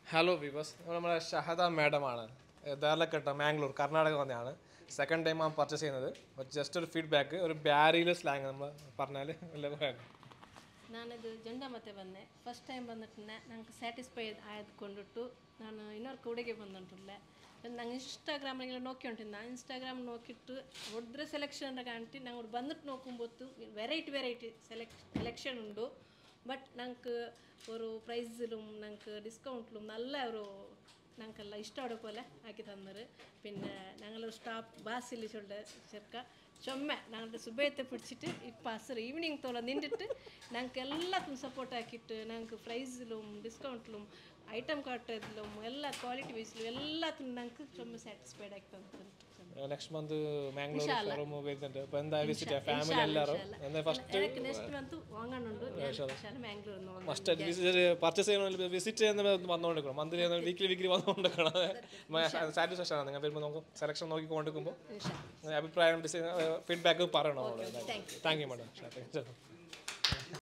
hello വിവസ് നമ്മുടെ ഷഹദ മാഡമാണ് ദേർലക്കട്ട മാംഗ്ലൂർ കർണാടക വന്നെയാണ് സെക്കൻഡ് ടൈം ആണ് പർച്ചേസ് ചെയ്യുന്നത് ജസ്റ്റ് ഒരു ഫീഡ്ബാക്ക് ഒരു ಬ್ಯಾರಿಲಿ സ്ലാങ് നമ്മൾ പറഞ്ഞാൽ വല്ല ഉപയോഗം ನಾನದು ಜಂಡ ಮತ್ತೆ ಬಂದೆ ಫಸ್ಟ್ ಟೈಮ್ ಬಂದಿಟ್ಟಿನ ನಂಗೆ ಸ್ಯಾಟಿಸ್ಫೈ ಆಯ್ದುಕೊಂಡಿಟ್ಟು ನಾನು ಇನ್ನೊರು ಕೂಡೆಗೆ ಬಂದುಂಟಿಲ್ಲ ನಂಗೆ ಇನ್ಸ್ಟಾಗ್ರಾಮಿಗೆಲ್ಲ ನೋക്കി ಉಂಟಿನ ಇನ್ಸ್ಟಾಗ್ರಾಮ್ നോക്കിയിട്ട് ഒഡ്ര സെലക്ഷൻ കാണിട്ട് ഞങ്ങൾ വന്നിട്ട് നോക്കുമ്പോൾ വെറൈറ്റി വെറൈറ്റി സെലക്ട് സെലക്ഷൻ ഉണ്ട് ബട്ട് ഞങ്ങൾക്ക് ഒരു പ്രൈസിലും ഞങ്ങൾക്ക് ഡിസ്കൗണ്ടിലും നല്ല ഒരു ഞങ്ങൾക്കെല്ലാം ഇഷ്ടമുള്ള പോലെ ആക്കി തന്നത് പിന്നെ ഞങ്ങളൊരു സ്റ്റാഫ് ബാസിൽ ചൊല്ല ചെറുക്ക ചുമ ഞങ്ങളുടെ സുബയത്തെ പിടിച്ചിട്ട് ഇപ്പം അസർ ഈവനിങ് തോളം നിന്നിട്ട് ഞങ്ങൾക്ക് എല്ലാത്തിനും സപ്പോർട്ട് ആക്കിയിട്ട് ഞങ്ങൾക്ക് പ്രൈസിലും ഡിസ്കൗണ്ടിലും ഐറ്റം കാട്ടതിലും എല്ലാ ക്വാളിറ്റി വൈസിലും എല്ലാത്തിനും ഞങ്ങൾക്ക് ചുമ സാറ്റിസ്ഫൈഡ് ആക്കി തന്നിട്ടുണ്ട് നെക്സ്റ്റ് മന്ത് മാംഗ്ലൂർ ഷോറൂം വരുന്നുണ്ട് അപ്പോൾ എന്തായാലും വിസിറ്റ് ഫാമിലി എല്ലാവരും എന്താ ഫസ്റ്റ് എനിക്ക് നെക്സ്റ്റ് മന്ത് വാങ്ങാനുണ്ട് ഞാൻ മാംഗ്ലൂരിൽ നിന്ന് വാങ്ങാൻ ഫസ്റ്റ് പർച്ചേസ് ചെയ്യണമെങ്കിൽ വിസിറ്റ് ചെയ്യുന്ന വന്നുകൊണ്ടിരിക്കണം മന്ത്ലി വീക്കിലി വീക്കിലി വന്നുകൊണ്ടിരിക്കണം സാറ്റിസ്ഫാക്ഷൻ ആണ് നിങ്ങൾ വരുമ്പോൾ നമുക്ക് സെലക്ഷൻ നോക്കി കൊണ്ടിരിക്കുമ്പോൾ അഭിപ്രായം ഡിസൈൻ ഫീഡ്ബാക്ക് പറയണം താങ്ക് യു മാഡം